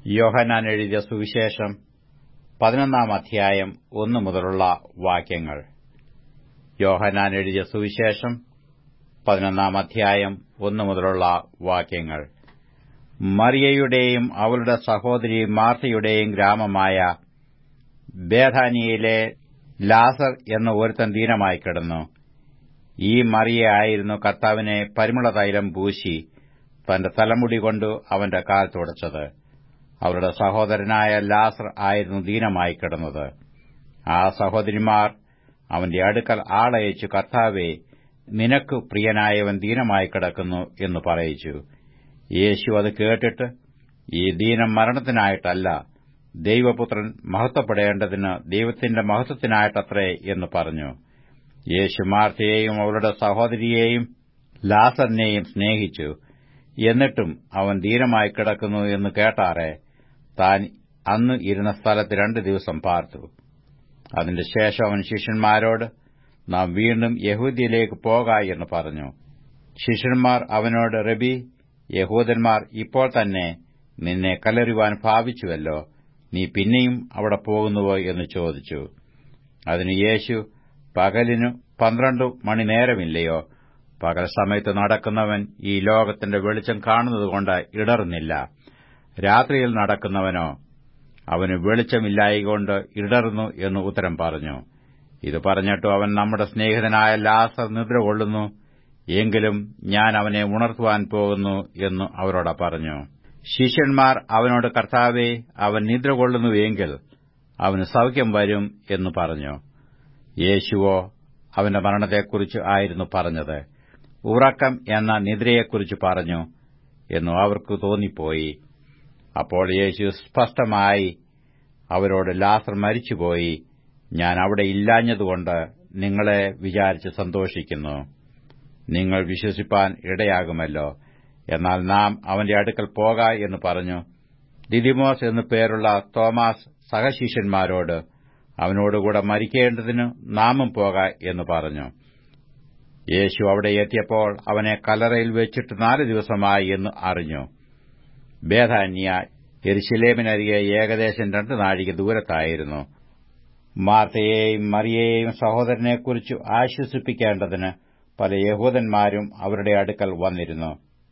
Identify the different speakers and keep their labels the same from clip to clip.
Speaker 1: യോഹന്നാൻ എഴുതിയ സുവിശേഷം പതിനൊന്നാം അധ്യായം ഒന്നു മുതലുള്ള വാക്യങ്ങൾ യോഹന്നാൻ എഴുതിയ സുവിശേഷം പതിനൊന്നാം അധ്യായം ഒന്നു മുതലുള്ള വാക്യങ്ങൾ മറിയയുടെയും അവളുടെ സഹോദരി മാർത്തയുടെയും ഗ്രാമമായ ബേധാനിയയിലെ ലാസർ എന്ന ഒരുത്തൻ ദീനമായി കിടന്നു ഈ മറിയയായിരുന്നു കർത്താവിനെ പരിമള തൈലം പൂശി തന്റെ തലമുടി കൊണ്ട് അവന്റെ കാൽ തുടച്ചത് അവരുടെ സഹോദരനായ ലാസർ ആയിരുന്നു ദീനമായി കിടന്നത് ആ സഹോദരിമാർ അവന്റെ അടുക്കൽ ആളയച്ചു കർത്താവെ നിനക്ക് പ്രിയനായവൻ ദീനമായി കിടക്കുന്നു എന്ന് പറയിച്ചു യേശു അത് കേട്ടിട്ട് ഈ ദീനം മരണത്തിനായിട്ടല്ല ദൈവപുത്രൻ മഹത്വപ്പെടേണ്ടതിന് ദൈവത്തിന്റെ മഹത്വത്തിനായിട്ടത്രേ എന്ന് പറഞ്ഞു യേശു മാർത്തയെയും അവളുടെ സഹോദരിയെയും ലാസറിനെയും സ്നേഹിച്ചു എന്നിട്ടും അവൻ ധീരമായി കിടക്കുന്നു എന്ന് കേട്ടാറെ താൻ അന്ന് ഇരുന്ന സ്ഥലത്ത് രണ്ടു ദിവസം പാർത്തു അതിന്റെ ശേഷം അവൻ ശിഷ്യന്മാരോട് നാം വീണ്ടും യഹൂദിയിലേക്ക് പോക എന്ന് പറഞ്ഞു ശിഷ്യന്മാർ അവനോട് റബി യഹൂദന്മാർ ഇപ്പോൾ തന്നെ നിന്നെ കല്ലെറിയുവാൻ ഭാവിച്ചുവല്ലോ നീ പിന്നെയും അവിടെ പോകുന്നുവോ എന്ന് ചോദിച്ചു അതിന് യേശു പകലിനു പന്ത്രണ്ട് മണി നേരമില്ലയോ പകൽ സമയത്ത് നടക്കുന്നവൻ ഈ ലോകത്തിന്റെ വെളിച്ചം കാണുന്നതുകൊണ്ട് ഇടറുന്നില്ല രാത്രിയിൽ നടക്കുന്നവനോ അവന് വെളിച്ചമില്ലായികൊണ്ട് ഇടറുന്നു എന്ന് ഉത്തരം പറഞ്ഞു ഇത് പറഞ്ഞിട്ടു അവൻ നമ്മുടെ സ്നേഹിതനായ ലാസർ നിദ്ര കൊള്ളുന്നു എങ്കിലും ഞാൻ അവനെ ഉണർത്തുവാൻ പോകുന്നു എന്ന് അവരോട് പറഞ്ഞു ശിഷ്യന്മാർ അവനോട് കർത്താവെ അവൻ നിദ്ര കൊള്ളുന്നുവെങ്കിൽ അവന് സൌഖ്യം വരും എന്ന് പറഞ്ഞു യേശുവോ അവന്റെ മരണത്തെക്കുറിച്ച് ആയിരുന്നു പറഞ്ഞത് ഉറക്കം എന്ന നിദ്രയെക്കുറിച്ച് പറഞ്ഞു എന്നു അവർക്ക് തോന്നിപ്പോയി അപ്പോൾ യേശു സ്പഷ്ടമായി അവരോട് ലാസർ മരിച്ചുപോയി ഞാൻ അവിടെ ഇല്ലാഞ്ഞതുകൊണ്ട് നിങ്ങളെ വിചാരിച്ച് സന്തോഷിക്കുന്നു നിങ്ങൾ വിശ്വസിപ്പാൻ ഇടയാകുമല്ലോ എന്നാൽ നാം അവന്റെ അടുക്കൽ പോക എന്ന് പറഞ്ഞു ദിദിമോസ് എന്നു പേരുള്ള തോമാസ് സഹശിഷ്യന്മാരോട് അവനോടുകൂടെ മരിക്കേണ്ടതിന് നാമും പോക എന്ന് പറഞ്ഞു യേശു അവിടെ എത്തിയപ്പോൾ അവനെ കല്ലറയിൽ വെച്ചിട്ട് നാല് ദിവസമായി എന്ന് അറിഞ്ഞു ബേധാന്യ എരിശിലേമിനരികെ ഏകദേശം രണ്ട് നാഴിക ദൂരത്തായിരുന്നു മാർത്തയെയും മറിയെയും സഹോദരനെക്കുറിച്ച് ആശ്വസിപ്പിക്കേണ്ടതിന് പല യഹൂദന്മാരും അവരുടെ അടുക്കൽ വന്നിരുന്നു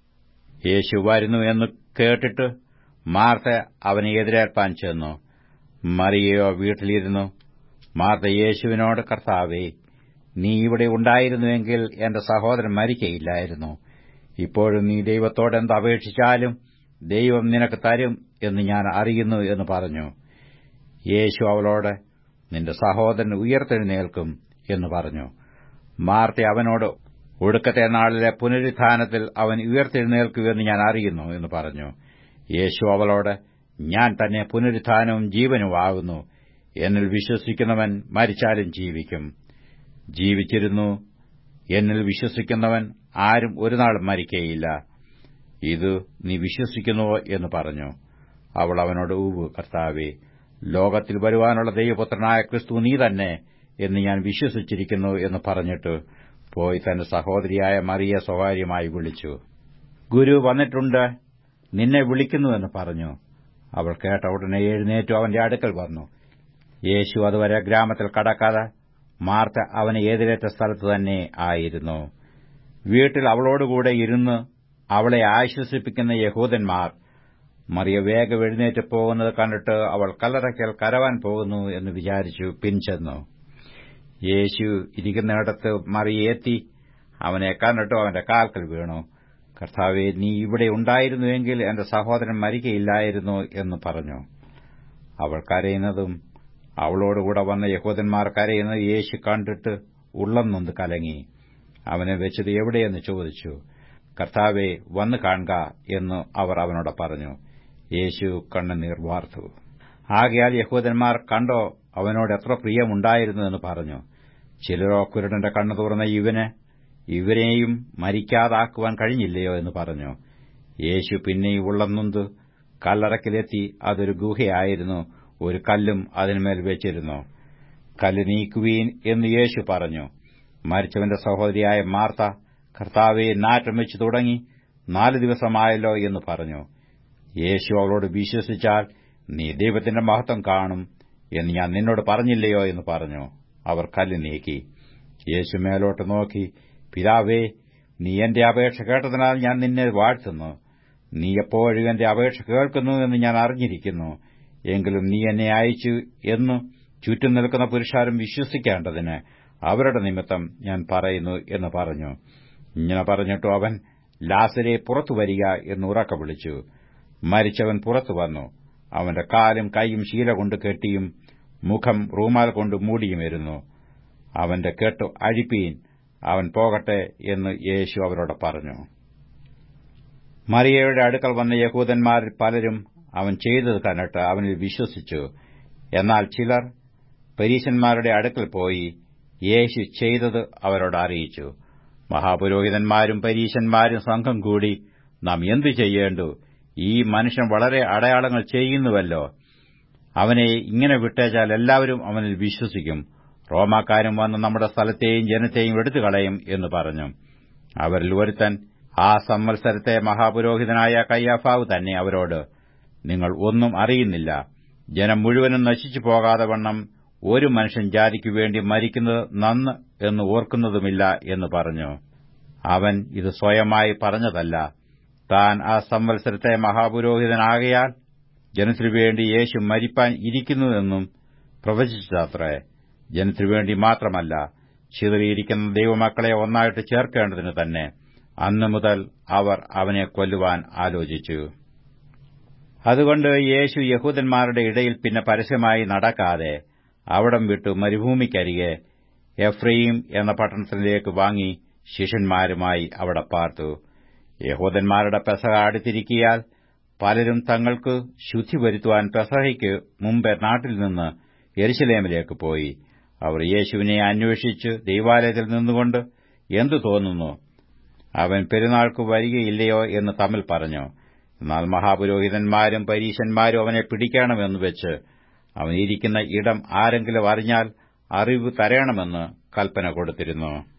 Speaker 1: യേശു വരുന്നു എന്ന് കേട്ടിട്ട് മാർത്ത അവനെ എതിരേൽപ്പാൻ ചെന്നു മറിയയോ വീട്ടിലിരുന്നു മാർത്ത യേശുവിനോട് കർത്താവേ നീ ഇവിടെ ഉണ്ടായിരുന്നുവെങ്കിൽ എന്റെ സഹോദരൻ മരിക്കയില്ലായിരുന്നു ഇപ്പോഴും നീ ദൈവത്തോട് എന്ത് അപേക്ഷിച്ചാലും ദൈവം നിനക്ക് തരും എന്ന് ഞാൻ അറിയുന്നു എന്ന് പറഞ്ഞു യേശു അവളോട് നിന്റെ സഹോദരൻ ഉയർത്തെഴുന്നേൽക്കും എന്ന് പറഞ്ഞു മാർത്ത അവനോട് ഒടുക്കത്തെ നാളിലെ പുനരുത്ഥാനത്തിൽ അവൻ ഉയർത്തെഴുന്നേൽക്കുമെന്ന് ഞാൻ അറിയുന്നു എന്ന് പറഞ്ഞു യേശു അവളോട് ഞാൻ തന്നെ പുനരുത്ഥാനവും ജീവനുമാകുന്നു എന്നിൽ വിശ്വസിക്കുന്നവൻ മരിച്ചാലും ജീവിക്കും ജീവിച്ചിരുന്നു എന്നിൽ വിശ്വസിക്കുന്നവൻ ആരും ഒരുനാൾ മരിക്കയില്ല ഇത് നീ വിശ്വസിക്കുന്നുവോ എന്ന് പറഞ്ഞു അവൾ അവനോട് ഊവ് കർത്താവേ ലോകത്തിൽ വരുവാനുള്ള ദൈവപുത്രനായ ക്രിസ്തു നീ തന്നെ എന്ന് ഞാൻ വിശ്വസിച്ചിരിക്കുന്നു എന്ന് പറഞ്ഞിട്ട് പോയി തന്റെ സഹോദരിയായ മറിയ സ്വകാര്യമായി വിളിച്ചു ഗുരു വന്നിട്ടുണ്ട് നിന്നെ വിളിക്കുന്നുവെന്ന് പറഞ്ഞു അവൾ കേട്ട ഉടനെ എഴുന്നേറ്റു അവന്റെ അടുക്കൽ വന്നു യേശു അതുവരെ ഗ്രാമത്തിൽ കടക്കാതെ മാർത്ത അവനെ എതിരേറ്റ സ്ഥലത്ത് തന്നെ ആയിരുന്നു വീട്ടിൽ അവളോടുകൂടെ ഇരുന്ന് അവളെ ആശ്വസിപ്പിക്കുന്ന യഹൂദന്മാർ മറിയ വേഗം എഴുന്നേറ്റ് പോകുന്നത് കണ്ടിട്ട് അവൾ കല്ലറയ്ക്കൽ കരവാൻ പോകുന്നു എന്ന് വിചാരിച്ചു പിൻചെന്നു യേശു ഇരിക്കുന്നിടത്ത് മറിയെത്തി അവനെ കണ്ടിട്ട് അവന്റെ കാൽക്കൽ വീണു കർത്താവെ നീ ഇവിടെ ഉണ്ടായിരുന്നുവെങ്കിൽ എന്റെ സഹോദരൻ മരിക്കയില്ലായിരുന്നു എന്ന് പറഞ്ഞു അവൾ കരയുന്നതും അവളോടുകൂടെ വന്ന യഹൂദന്മാർ കരയുന്നത് യേശു കണ്ടിട്ട് ഉള്ളം നൊന്ന് കലങ്ങി അവനെ വെച്ചത് എവിടെയെന്ന് ചോദിച്ചു കർത്താവെ വന്നു കാണുക എന്ന് അവർ അവനോട് പറഞ്ഞു യേശു കണ്ണുനീർ വാർത്തു ആകയാൽ യഹൂദന്മാർ കണ്ടോ അവനോട് എത്ര പ്രിയമുണ്ടായിരുന്നു എന്ന് പറഞ്ഞു ചിലരോ കുരുടന്റെ കണ്ണു തുറന്ന ഇവന് ഇവരെയും മരിക്കാതാക്കുവാൻ കഴിഞ്ഞില്ലയോ എന്ന് പറഞ്ഞു യേശു പിന്നെയും ഉള്ളം നൊന്ത് കല്ലറക്കിലെത്തി അതൊരു ഗുഹയായിരുന്നു ഒരു കല്ലും അതിന്മേൽ വെച്ചിരുന്നു കല്ല് നീക്കുവീൻ എന്ന് യേശു പറഞ്ഞു മരിച്ചവന്റെ സഹോദരിയായ മാർത്ത കർത്താവെ നാറ്റം വെച്ചു തുടങ്ങി നാല് ദിവസമായല്ലോ എന്ന് പറഞ്ഞു യേശു അവളോട് വിശ്വസിച്ചാൽ നീ ദൈവത്തിന്റെ മഹത്വം കാണും എന്ന് ഞാൻ നിന്നോട് പറഞ്ഞില്ലയോ എന്ന് പറഞ്ഞു അവർ കല്ല് നീക്കി യേശു മേലോട്ട് നോക്കി പിതാവേ നീ എന്റെ അപേക്ഷ കേട്ടതിനാൽ ഞാൻ നിന്നെ വാഴ്ത്തുന്നു നീ എപ്പോഴും എന്റെ അപേക്ഷ കേൾക്കുന്നു എന്ന് ഞാൻ അറിഞ്ഞിരിക്കുന്നു എങ്കിലും നീ എന്നെ അയച്ചു എന്ന് ചുറ്റും നിൽക്കുന്ന പുരുഷാരും വിശ്വസിക്കേണ്ടതിന് അവരുടെ നിമിത്തം ഞാൻ പറയുന്നു എന്ന് പറഞ്ഞു ഇങ്ങനെ പറഞ്ഞിട്ടു അവൻ ലാസരെ പുറത്തു വരിക എന്ന് ഉറക്ക വിളിച്ചു മരിച്ചവൻ പുറത്തു വന്നു അവന്റെ കാലും കൈയും ശീല കൊണ്ട് കെട്ടിയും മുഖം റൂമാൽ കൊണ്ട് മൂടിയുമിരുന്നു അവന്റെ കെട്ടു അഴിപ്പീൻ അവൻ പോകട്ടെ എന്ന് യേശു അവരോട് പറഞ്ഞു മറിയയുടെ അടുക്കൽ വന്ന യഹൂദന്മാരിൽ പലരും അവൻ ചെയ്തത് കണ്ടിട്ട് അവനിൽ വിശ്വസിച്ചു എന്നാൽ ചിലർ പരീശന്മാരുടെ അടുക്കൽ പോയി യേശു ചെയ്തത് അവരോട് അറിയിച്ചു മഹാപുരോഹിതന്മാരും പരീശന്മാരും സംഘം കൂടി നാം എന്തു ചെയ്യേണ്ടു ഈ മനുഷ്യൻ വളരെ അടയാളങ്ങൾ ചെയ്യുന്നുവല്ലോ അവനെ ഇങ്ങനെ വിട്ടേച്ചാൽ എല്ലാവരും അവനിൽ വിശ്വസിക്കും റോമാക്കാരും വന്ന് നമ്മുടെ സ്ഥലത്തെയും ജനത്തെയും എടുത്തുകളയും എന്ന് പറഞ്ഞു അവരിൽ ഒരുത്തൻ ആ സംവത്സരത്തെ മഹാപുരോഹിതനായ കയ്യാഫാവ് തന്നെ അവരോട് നിങ്ങൾ ഒന്നും അറിയുന്നില്ല ജനം മുഴുവനും നശിച്ചു പോകാതെ വണ്ണം ഒരു മനുഷ്യൻ ജാതിക്കു വേണ്ടി മരിക്കുന്നത് നന്ന് എന്ന് ഓർക്കുന്നതുമില്ല എന്ന് പറഞ്ഞു അവൻ ഇത് സ്വയമായി പറഞ്ഞതല്ല താൻ ആ സംവത്സരത്തെ മഹാപുരോഹിതനാകയാൽ ജനത്തിനുവേണ്ടി യേശു മരിപ്പാൻ ഇരിക്കുന്നുവെന്നും പ്രവചിച്ചത്രേ ജനത്തിനുവേണ്ടി മാത്രമല്ല ചിതറിയിരിക്കുന്ന ദൈവമക്കളെ ഒന്നായിട്ട് ചേർക്കേണ്ടതിന് തന്നെ അന്നു മുതൽ അവർ അവനെ കൊല്ലുവാൻ ആലോചിച്ചു അതുകൊണ്ട് യേശു യഹൂദന്മാരുടെ ഇടയിൽ പിന്നെ പരസ്യമായി നടക്കാതെ അവിടം വിട്ടു മരുഭൂമിക്കരികെ എഫ്രയീം എന്ന പട്ടണത്തിലേക്ക് വാങ്ങി ശിഷ്യന്മാരുമായി അവിടെ പാർത്തു യഹൂദന്മാരുടെ പെസഹ അടുത്തിരിക്കിയാൽ പലരും തങ്ങൾക്ക് ശുദ്ധി വരുത്തുവാൻ പെസഹയ്ക്ക് മുമ്പ് നാട്ടിൽ നിന്ന് യെരുശലേമിലേക്ക് പോയി അവർ യേശുവിനെ അന്വേഷിച്ച് ദൈവാലയത്തിൽ നിന്നുകൊണ്ട് എന്തു തോന്നുന്നു അവൻ പെരുന്നാൾക്ക് വരികയില്ലയോ എന്ന് തമ്മിൽ പറഞ്ഞു എന്നാൽ മഹാപുരോഹിതന്മാരും പരീശന്മാരും അവനെ പിടിക്കണമെന്ന് വെച്ച് അവൻ ഇരിക്കുന്ന ഇടം ആരെങ്കിലും അറിഞ്ഞാൽ അറിവ് തരണമെന്ന് കൽപ്പന കൊടുത്തിരുന്നു